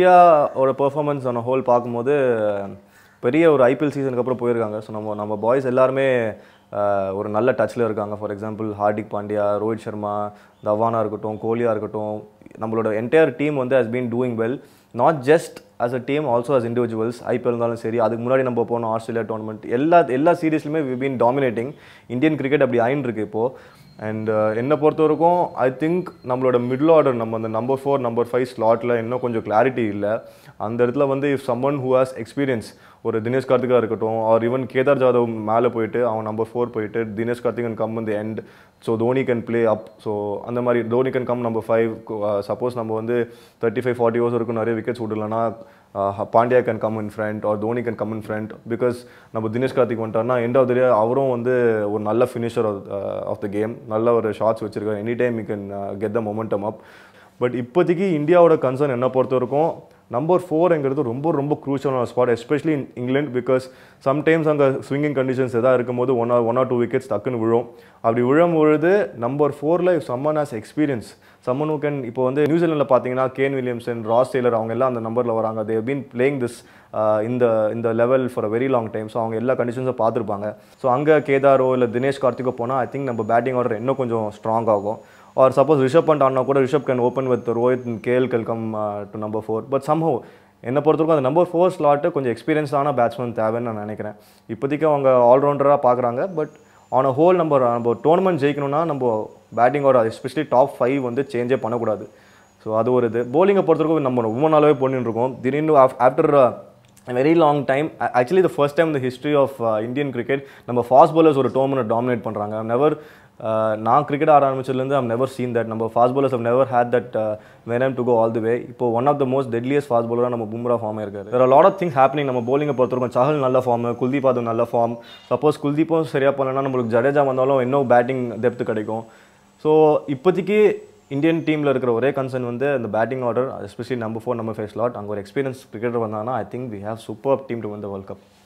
இந்தியாவோட பெர்ஃபார்மன்ஸ் ஆன ஹோல் பார்க்கும்போது பெரிய ஒரு ஐபிஎல் சீசனுக்கு அப்புறம் போயிருக்காங்க ஸோ நம்ம நம்ம பாய்ஸ் எல்லாருமே அஹ், ஒரு நல்ல டச்சில் இருக்காங்க ஃபார் எக்ஸாம்பிள் ஹார்திக் பாண்டியா ரோஹித் சர்மா தவானா இருக்கட்டும் கோலியா இருக்கட்டும் நம்மளோட என்டையர் டீம் வந்து has been doing well not just as a team also as individuals IPL இருந்தாலும் சரி அதுக்கு முன்னாடி நம்ம போனோம் ஆஸ்திரேலியா டோர்னமெண்ட் எல்லா எல்லா சீரீஸ்லையுமே we been dominating Indian cricket அப்படி ஆயின்னு இருக்கு இப்போது அண்ட் என்னை பொறுத்த வரைக்கும் ஐ திங்க் நம்மளோட மிடில் ஆர்டர் நம்ம அந்த நம்பர் ஃபோர் நம்பர் ஃபைவ் ஸ்லாட்டில் இன்னும் கொஞ்சம் கிளாரிட்டி இல்லை அந்த இடத்துல வந்து if someone who has experience ஒரு தினேஷ் கார்த்திகா இருக்கட்டும் ஆர் ஈவன் கேதார் ஜாதவ் மேலே போயிட்டு அவன் நம்பர் ஃபோர் போயிட்டு தினேஷ் கார்த்திகன் கம் இந்த end so Dhoni can play up so அந்த மாதிரி Dhoni can come number five suppose நம்ம வந்து தேர்ட்டி ஃபைவ் ஃபார்ட்டி ஓவர்ஸ் இருக்கும் நிறைய விக்கெட்ஸ் விடலன்னா Pandya can come in front or Dhoni can come in front because நம்ம தினேஷ் கார்த்திக் வந்துட்டார்னா எண்ட் ஆஃப் த டே அவரும் வந்து ஒரு நல்ல ஃபினிஷர் ஆஃப் த கேம் நல்ல ஒரு ஷாட்ஸ் வச்சிருக்காரு any time you can get the momentum up but இப்போதைக்கு இந்தியாவோட கன்சர்ன் என்ன பொறுத்த வரைக்கும் நம்பர் ஃபோருங்கிறது ரொம்ப ரொம்ப க்ரூஷியலான spot especially in England because sometimes அங்கே ஸ்விங்கிங் கண்டிஷன்ஸ் எதாவது இருக்கும்போது one or one or two wickets டக்குன்னு விழும் அப்படி விழும் பொழுது நம்பர் ஃபோரில் someone has experience someone who can இப்போ வந்து நியூசிலாண்டில் பார்த்தீங்கன்னா கேன் வில்லியம்சன் ராஸ் டெய்லர் அவங்க எல்லாம் அந்த நம்பரில் வராங்க தே பீன் பிளேயிங் திஸ் இந்த இந்த level for a very long time so அவங்க எல்லா கண்டிஷன்ஸும் பார்த்துருப்பாங்க ஸோ அங்கே கேதாரோ இல்லை தினேஷ் கார்த்திகோ போனால் ஐ திங்க் நம்ம பேட்டிங் ஆர்டர் இன்னும் கொஞ்சம் ஸ்ட்ராங் ஆகும் ஆர் சப்போஸ் ரிஷப் பண்ட் ஆடினா கூட Rishabh can open with Rohit KL கேல் come to number four but somehow என்னை பொறுத்தவரைக்கும் அந்த நம்பர் ஃபோர் ஸ்லாட்டு கொஞ்சம் எக்ஸ்பீரியன்ஸான பேட்ஸ்மேன் தேவைன்னு நான் நினைக்கிறேன் இப்போதைக்கு அவங்க ஆல்ரவுண்டராக பார்க்குறாங்க பட் ஆன் அ ஹோல் நம்ம நம்ம டோர்னமெண்ட் ஜெயிக்கணும்னா நம்ம பேட்டிங்கோட எஸ்பெஷலி டாப் ஃபைவ் வந்து சேஞ்சே பண்ணக்கூடாது ஸோ அது ஒரு இது போலிங்கை பொறுத்தவரைக்கும் நம்ம ரொம்ப நாளாவே பண்ணிட்டு இருக்கோம் திடீர்னு after very long time actually the first time the history of Indian cricket நம்ம ஃபாஸ்ட் bowlers ஒரு டோர்னமெண்ட் டாமினேட் பண்ணுறாங்க நெவர் நான் கிரிக்கெட் ஆட ஆரம்பிச்சதுலேருந்து ஐம் நெவர் சீன் தட் நம்ம fast bowlers have never had that uh, venom to go all the way இப்போ one of the most deadliest fast bowler நம்ம Bumrah form இருக்காரு வேறு லாட் ஆஃப் திங்ஸ் ஹேப்பனிங் நம்ம bowling பொறுத்தவரைக்கும் சஹல் நல்ல ஃபார்ம் குல்தீப் யாதவ் நல்ல form suppose குல்தீப்பும் சரியாக பண்ணலன்னா நம்மளுக்கு ஜடேஜா வந்தாலும் இன்னும் பேட்டிங் டெப்த் கிடைக்கும் ஸோ இப்போதைக்கு இந்தியன் டீமில் இருக்கிற ஒரே கன்சர்ன் வந்து அந்த batting order especially number four number five slot அங்கே ஒரு எக்ஸ்பீரியன்ஸ் கிரிக்கெட்டர் வந்தாங்கன்னா I think we have super team to win the world cup